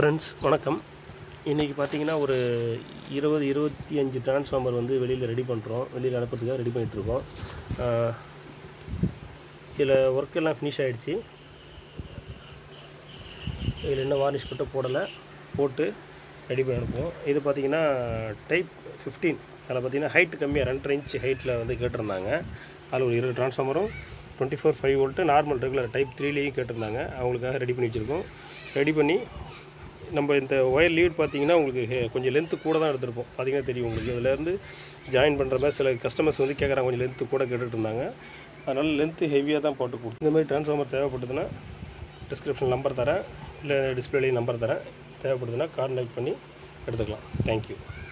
friends வணக்கம் இன்றைக்கி பார்த்தீங்கன்னா ஒரு இருபது இருபத்தி அஞ்சு டிரான்ஸ்ஃபார்மர் வந்து வெளியில் ரெடி பண்ணுறோம் வெளியில் அனுப்புறதுக்காக ரெடி பண்ணிகிட்ருக்கோம் இதில் ஒர்க் எல்லாம் ஃபினிஷ் ஆகிடுச்சு இதில் இன்னும் வார்னிஷ் மட்டும் போடலை போட்டு ரெடி பண்ணி அனுப்புவோம் இது பார்த்தீங்கன்னா டைப் ஃபிஃப்டீன் அதில் பார்த்தீங்கன்னா ஹைட் கம்மியாக ரெண்டரை இன்ச் ஹைட்டில் வந்து கேட்டிருந்தாங்க அதில் ஒரு இருபது டிரான்ஸ்ஃபார்மரும் twenty four five volt normal regular type த்ரீலேயும் கேட்டிருந்தாங்க அவங்களுக்காக ரெடி பண்ணி வச்சுருக்கோம் ரெடி பண்ணி நம்ம இந்த ஒயர் லீட் பார்த்தீங்கன்னா உங்களுக்கு ஹே- கொஞ்சம் லென்த்து கூட தான் எடுத்திருப்போம் பார்த்தீங்கன்னா தெரியும் உங்களுக்கு இதுலேருந்து ஜாயின் பண்ணுற மாதிரி சில கஸ்டமர்ஸ் வந்து கேட்குறாங்க கொஞ்சம் லென்த்து கூட கேட்டுட்டு இருந்தாங்க அதனால் லென்த்து ஹெவியாக தான் போட்டு கொடுத்து இந்த மாதிரி ட்ரான்ஸ்ஃபார்மர் தேவைப்படுதுன்னா டிஸ்கிரிப்ஷன் நம்பர் தரேன் இல்லை டிஸ்பிளேலையும் நம்பர் தரேன் தேவைப்படுதுன்னா கான்டாக்ட் பண்ணி எடுத்துக்கலாம் தேங்க்யூ